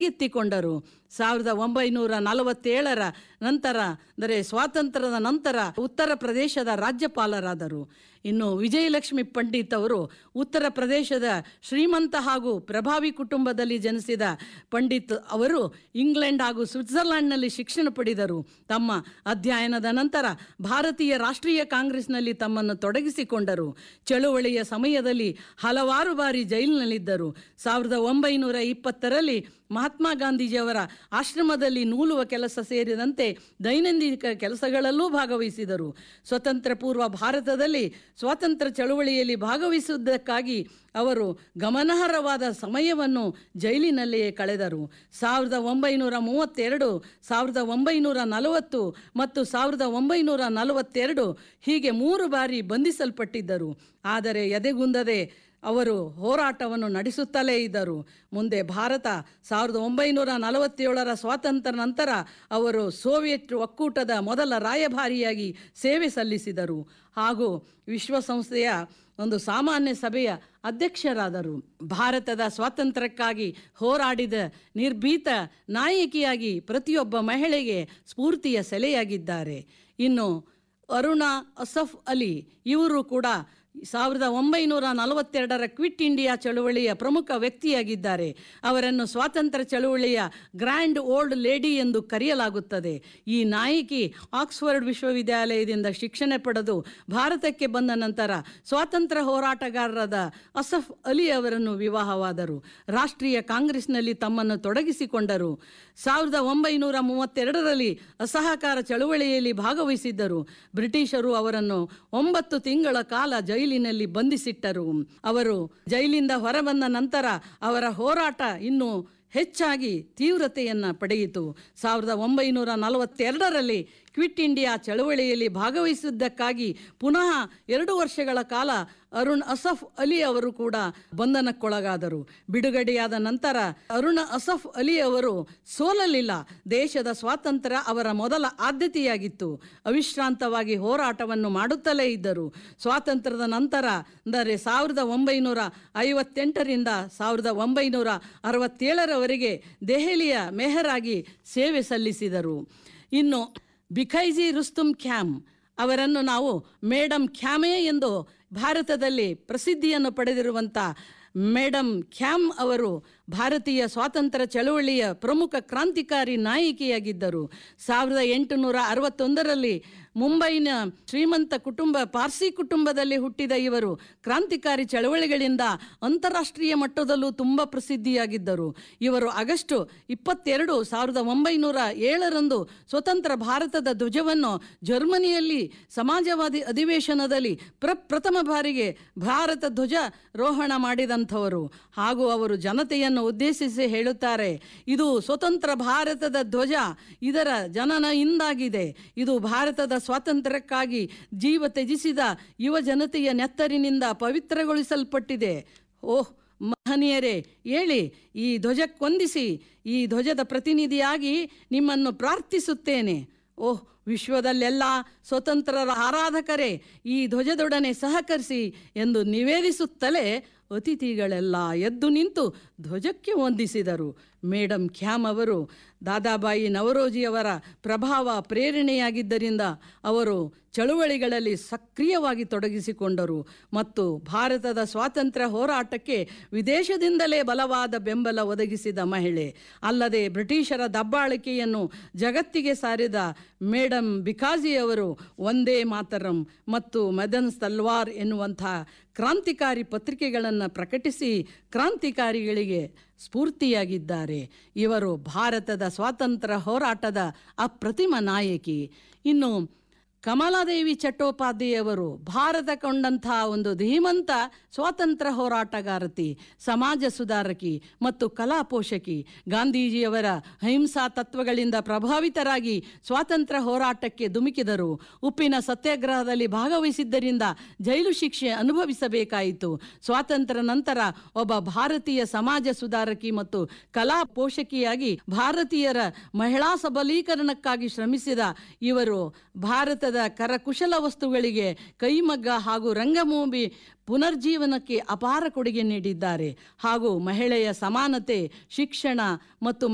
ಕೈಗೆತ್ತಿಕೊಂಡರು ಸಾವಿರದ ಒಂಬೈನೂರ ನಲವತ್ತೇಳರ ನಂತರ ಅಂದರೆ ಸ್ವಾತಂತ್ರ್ಯದ ನಂತರ ಉತ್ತರ ಪ್ರದೇಶದ ರಾಜ್ಯಪಾಲರಾದರು ಇನ್ನು ವಿಜಯಲಕ್ಷ್ಮಿ ಪಂಡಿತ್ ಅವರು ಉತ್ತರ ಪ್ರದೇಶದ ಶ್ರೀಮಂತ ಹಾಗೂ ಪ್ರಭಾವಿ ಕುಟುಂಬದಲ್ಲಿ ಜನಿಸಿದ ಪಂಡಿತ್ ಅವರು ಇಂಗ್ಲೆಂಡ್ ಹಾಗೂ ಸ್ವಿಟ್ಜರ್ಲೆಂಡ್ನಲ್ಲಿ ಶಿಕ್ಷಣ ಪಡೆದರು ತಮ್ಮ ಅಧ್ಯಯನದ ನಂತರ ಭಾರತೀಯ ರಾಷ್ಟ್ರೀಯ ಕಾಂಗ್ರೆಸ್ನಲ್ಲಿ ತಮ್ಮನ್ನು ತೊಡಗಿಸಿಕೊಂಡರು ಚಳುವಳಿಯ ಸಮಯದಲ್ಲಿ ಹಲವಾರು ಬಾರಿ ಜೈಲಿನಲ್ಲಿದ್ದರು ಸಾವಿರದ ಒಂಬೈನೂರ ಇಪ್ಪತ್ತರಲ್ಲಿ ಮಹಾತ್ಮ ಗಾಂಧೀಜಿಯವರ ಆಶ್ರಮದಲ್ಲಿ ನೂಲುವ ಕೆಲಸ ಸೇರಿದಂತೆ ದೈನಂದಿನ ಕೆಲಸಗಳಲ್ಲೂ ಭಾಗವಹಿಸಿದರು ಸ್ವತಂತ್ರ ಪೂರ್ವ ಭಾರತದಲ್ಲಿ ಸ್ವಾತಂತ್ರ್ಯ ಚಳುವಳಿಯಲ್ಲಿ ಭಾಗವಹಿಸುವುದಕ್ಕಾಗಿ ಅವರು ಗಮನಾರ್ಹವಾದ ಸಮಯವನ್ನು ಜೈಲಿನಲ್ಲಿಯೇ ಕಳೆದರು ಸಾವಿರದ ಒಂಬೈನೂರ ಮೂವತ್ತೆರಡು ಸಾವಿರದ ಒಂಬೈನೂರ ನಲವತ್ತು ಮತ್ತು ಸಾವಿರದ ಒಂಬೈನೂರ ನಲವತ್ತೆರಡು ಹೀಗೆ ಮೂರು ಬಾರಿ ಬಂಧಿಸಲ್ಪಟ್ಟಿದ್ದರು ಆದರೆ ಎದೆಗುಂದದೆ ಅವರು ಹೋರಾಟವನ್ನು ನಡೆಸುತ್ತಲೇ ಇದ್ದರು ಮುಂದೆ ಭಾರತ ಸಾವಿರದ ಒಂಬೈನೂರ ನಲವತ್ತೇಳರ ಸ್ವಾತಂತ್ರ್ಯ ನಂತರ ಅವರು ಸೋವಿಯತ್ ಒಕ್ಕೂಟದ ಮೊದಲ ರಾಯಭಾರಿಯಾಗಿ ಸೇವೆ ಸಲ್ಲಿಸಿದರು ಹಾಗೂ ವಿಶ್ವಸಂಸ್ಥೆಯ ಒಂದು ಸಾಮಾನ್ಯ ಸಭೆಯ ಅಧ್ಯಕ್ಷರಾದರು ಭಾರತದ ಸ್ವಾತಂತ್ರ್ಯಕ್ಕಾಗಿ ಹೋರಾಡಿದ ನಿರ್ಭೀತ ನಾಯಕಿಯಾಗಿ ಪ್ರತಿಯೊಬ್ಬ ಮಹಿಳೆಗೆ ಸ್ಫೂರ್ತಿಯ ಸೆಲೆಯಾಗಿದ್ದಾರೆ ಇನ್ನು ಅರುಣಾ ಅಸಫ್ ಅಲಿ ಇವರು ಕೂಡ ಸಾವಿರದ ಒಂಬೈನೂರ ನಲವತ್ತೆರಡರ ಕ್ವಿಟ್ ಇಂಡಿಯಾ ಚಳುವಳಿಯ ಪ್ರಮುಖ ವ್ಯಕ್ತಿಯಾಗಿದ್ದಾರೆ ಅವರನ್ನು ಸ್ವಾತಂತ್ರ್ಯ ಚಳುವಳಿಯ ಗ್ರ್ಯಾಂಡ್ ಓಲ್ಡ್ ಲೇಡಿ ಎಂದು ಕರೆಯಲಾಗುತ್ತದೆ ಈ ನಾಯಕಿ ಆಕ್ಸ್ಫರ್ಡ್ ವಿಶ್ವವಿದ್ಯಾಲಯದಿಂದ ಶಿಕ್ಷಣ ಪಡೆದು ಭಾರತಕ್ಕೆ ಬಂದ ನಂತರ ಸ್ವಾತಂತ್ರ್ಯ ಹೋರಾಟಗಾರರಾದ ಅಸಫ್ ಅಲಿ ಅವರನ್ನು ವಿವಾಹವಾದರು ರಾಷ್ಟ್ರೀಯ ಕಾಂಗ್ರೆಸ್ನಲ್ಲಿ ತಮ್ಮನ್ನು ತೊಡಗಿಸಿಕೊಂಡರು ಸಾವಿರದ ಒಂಬೈನೂರ ಮೂವತ್ತೆರಡರಲ್ಲಿ ಅಸಹಕಾರ ಚಳುವಳಿಯಲ್ಲಿ ಭಾಗವಹಿಸಿದ್ದರು ಬ್ರಿಟಿಷರು ಅವರನ್ನು ಒಂಬತ್ತು ತಿಂಗಳ ಕಾಲ ಜೈಲಿನಲ್ಲಿ ಬಂಧಿಸಿಟ್ಟರು ಅವರು ಜೈಲಿಂದ ಹೊರಬಂದ ನಂತರ ಅವರ ಹೋರಾಟ ಇನ್ನು ಹೆಚ್ಚಾಗಿ ತೀವ್ರತೆಯನ್ನು ಪಡೆಯಿತು ಸಾವಿರದ ಒಂಬೈನೂರ ನಲವತ್ತೆರಡರಲ್ಲಿ ಕ್ವಿಟ್ ಇಂಡಿಯಾ ಚಳವಳಿಯಲ್ಲಿ ಭಾಗವಹಿಸಿದ್ದಕ್ಕಾಗಿ ಪುನಃ ಎರಡು ವರ್ಷಗಳ ಕಾಲ ಅರುಣ್ ಅಸಫ್ ಅಲಿ ಅವರು ಕೂಡ ಬಂಧನಕ್ಕೊಳಗಾದರು ಬಿಡುಗಡೆಯಾದ ನಂತರ ಅರುಣ ಅಸಫ್ ಅಲಿ ಅವರು ಸೋಲಲಿಲ್ಲ ದೇಶದ ಸ್ವಾತಂತ್ರ್ಯ ಅವರ ಮೊದಲ ಆದ್ಯತೆಯಾಗಿತ್ತು ಅವಿಶ್ರಾಂತವಾಗಿ ಹೋರಾಟವನ್ನು ಮಾಡುತ್ತಲೇ ಇದ್ದರು ಸ್ವಾತಂತ್ರ್ಯದ ನಂತರ ಅಂದರೆ ಸಾವಿರದ ಒಂಬೈನೂರ ಐವತ್ತೆಂಟರಿಂದ ಸಾವಿರದ ಒಂಬೈನೂರ ಅರವತ್ತೇಳರವರೆಗೆ ದೆಹಲಿಯ ಮೆಹರಾಗಿ ಸೇವೆ ಸಲ್ಲಿಸಿದರು ಇನ್ನು ಬಿಖೈಜಿ ರುಸ್ತುಂ ಖ್ಯಾಮ್ ಅವರನ್ನು ನಾವು ಮೇಡಮ್ ಖ್ಯಾಮೆ ಎಂದು ಭಾರತದಲ್ಲಿ ಪ್ರಸಿದ್ಧಿಯನ್ನು ಪಡೆದಿರುವಂಥ ಮೇಡಮ್ ಖ್ಯಾಮ್ ಅವರು ಭಾರತೀಯ ಸ್ವಾತಂತ್ರ್ಯ ಚಳವಳಿಯ ಪ್ರಮುಖ ಕ್ರಾಂತಿಕಾರಿ ನಾಯಕಿಯಾಗಿದ್ದರು ಸಾವಿರದ ಎಂಟುನೂರ ಅರವತ್ತೊಂದರಲ್ಲಿ ಮುಂಬೈನ ಶ್ರೀಮಂತ ಕುಟುಂಬ ಪಾರ್ಸಿ ಕುಟುಂಬದಲ್ಲಿ ಹುಟ್ಟಿದ ಇವರು ಕ್ರಾಂತಿಕಾರಿ ಚಳವಳಿಗಳಿಂದ ಅಂತಾರಾಷ್ಟ್ರೀಯ ಮಟ್ಟದಲ್ಲೂ ತುಂಬ ಪ್ರಸಿದ್ಧಿಯಾಗಿದ್ದರು ಇವರು ಆಗಸ್ಟ್ ಇಪ್ಪತ್ತೆರಡು ಸಾವಿರದ ಒಂಬೈನೂರ ಏಳರಂದು ಸ್ವತಂತ್ರ ಭಾರತದ ಧ್ವಜವನ್ನು ಜರ್ಮನಿಯಲ್ಲಿ ಸಮಾಜವಾದಿ ಅಧಿವೇಶನದಲ್ಲಿ ಪ್ರಪ್ರಥಮ ಬಾರಿಗೆ ಭಾರತ ಧ್ವಜ ರೋಹಣ ಮಾಡಿದಂಥವರು ಹಾಗೂ ಅವರು ಜನತೆಯನ್ನು ಉದ್ದೇಶಿಸಿ ಹೇಳುತ್ತಾರೆ ಇದು ಸ್ವತಂತ್ರ ಭಾರತದ ಧ್ವಜ ಇದರ ಜನನ ಇಂದಾಗಿದೆ ಇದು ಭಾರತದ ಸ್ವಾತಂತ್ರ್ಯಕ್ಕಾಗಿ ಜೀವ ತ್ಯಜಿಸಿದ ಯುವ ಜನತೆಯ ನೆತ್ತರಿನಿಂದ ಪವಿತ್ರಗೊಳಿಸಲ್ಪಟ್ಟಿದೆ ಓಹ್ ಮಹನೀಯರೇ ಹೇಳಿ ಈ ಧ್ವಜಕ್ಕೊಂದಿಸಿ ಈ ಧ್ವಜದ ಪ್ರತಿನಿಧಿಯಾಗಿ ನಿಮ್ಮನ್ನು ಪ್ರಾರ್ಥಿಸುತ್ತೇನೆ ಓಹ್ ವಿಶ್ವದಲ್ಲೆಲ್ಲ ಸ್ವತಂತ್ರರ ಆರಾಧಕರೇ ಈ ಧ್ವಜದೊಡನೆ ಸಹಕರಿಸಿ ಎಂದು ನಿವೇದಿಸುತ್ತಲೇ ಅತಿಥಿಗಳೆಲ್ಲ ಎದ್ದು ನಿಂತು ಧ್ವಜಕ್ಕೆ ವಂದಿಸಿದರು ಮೇಡಮ್ ಖ್ಯಾಮ್ ಅವರು ದಾದಾಬಾಯಿ ನವರೋಜಿಯವರ ಪ್ರಭಾವ ಪ್ರೇರಣೆಯಾಗಿದ್ದರಿಂದ ಅವರು ಚಳುವಳಿಗಳಲ್ಲಿ ಸಕ್ರಿಯವಾಗಿ ತೊಡಗಿಸಿಕೊಂಡರು ಮತ್ತು ಭಾರತದ ಸ್ವಾತಂತ್ರ್ಯ ಹೋರಾಟಕ್ಕೆ ವಿದೇಶದಿಂದಲೇ ಬಲವಾದ ಬೆಂಬಲ ಒದಗಿಸಿದ ಮಹಿಳೆ ಅಲ್ಲದೆ ಬ್ರಿಟಿಷರ ದಬ್ಬಾಳಿಕೆಯನ್ನು ಜಗತ್ತಿಗೆ ಸಾರಿದ ಮೇಡಮ್ ಬಿಕಾಜಿಯವರು ಒಂದೇ ಮಾತರಂ ಮತ್ತು ಮದನ್ ತಲ್ವಾರ್ ಎನ್ನುವಂಥ ಕ್ರಾಂತಿಕಾರಿ ಪತ್ರಿಕೆಗಳನ್ನು ಪ್ರಕಟಿಸಿ ಕ್ರಾಂತಿಕಾರಿಗಳಿಗೆ ಸ್ಫೂರ್ತಿಯಾಗಿದ್ದಾರೆ ಇವರು ಭಾರತದ ಸ್ವಾತಂತ್ರ್ಯ ಹೋರಾಟದ ಅಪ್ರತಿಮ ನಾಯಕಿ ಇನ್ನು ಕಮಲಾದೇವಿ ಚಟ್ಟೋಪಾಧ್ಯಾಯವರು ಭಾರತ ಕೊಂಡಂಥ ಒಂದು ಧೀಮಂತ ಸ್ವಾತಂತ್ರ್ಯ ಹೋರಾಟಗಾರತಿ ಸಮಾಜ ಸುಧಾರಕಿ ಮತ್ತು ಕಲಾ ಪೋಷಕಿ ಗಾಂಧೀಜಿಯವರ ಅಹಿಂಸಾ ತತ್ವಗಳಿಂದ ಪ್ರಭಾವಿತರಾಗಿ ಸ್ವಾತಂತ್ರ್ಯ ಹೋರಾಟಕ್ಕೆ ಧುಮುಕಿದರು ಉಪ್ಪಿನ ಸತ್ಯಾಗ್ರಹದಲ್ಲಿ ಭಾಗವಹಿಸಿದ್ದರಿಂದ ಜೈಲು ಶಿಕ್ಷೆ ಅನುಭವಿಸಬೇಕಾಯಿತು ಸ್ವಾತಂತ್ರ್ಯ ನಂತರ ಒಬ್ಬ ಭಾರತೀಯ ಸಮಾಜ ಸುಧಾರಕಿ ಮತ್ತು ಕಲಾ ಪೋಷಕಿಯಾಗಿ ಭಾರತೀಯರ ಮಹಿಳಾ ಸಬಲೀಕರಣಕ್ಕಾಗಿ ಶ್ರಮಿಸಿದ ಇವರು ಭಾರತದ ಕರಕುಶಲ ವಸ್ತುಗಳಿಗೆ ಕೈಮಗ್ಗ ಹಾಗೂ ರಂಗಭೂಮಿ ಪುನರ್ಜೀವನಕ್ಕೆ ಅಪಾರ ಕೊಡುಗೆ ನೀಡಿದ್ದಾರೆ ಹಾಗೂ ಮಹಿಳೆಯ ಸಮಾನತೆ ಶಿಕ್ಷಣ ಮತ್ತು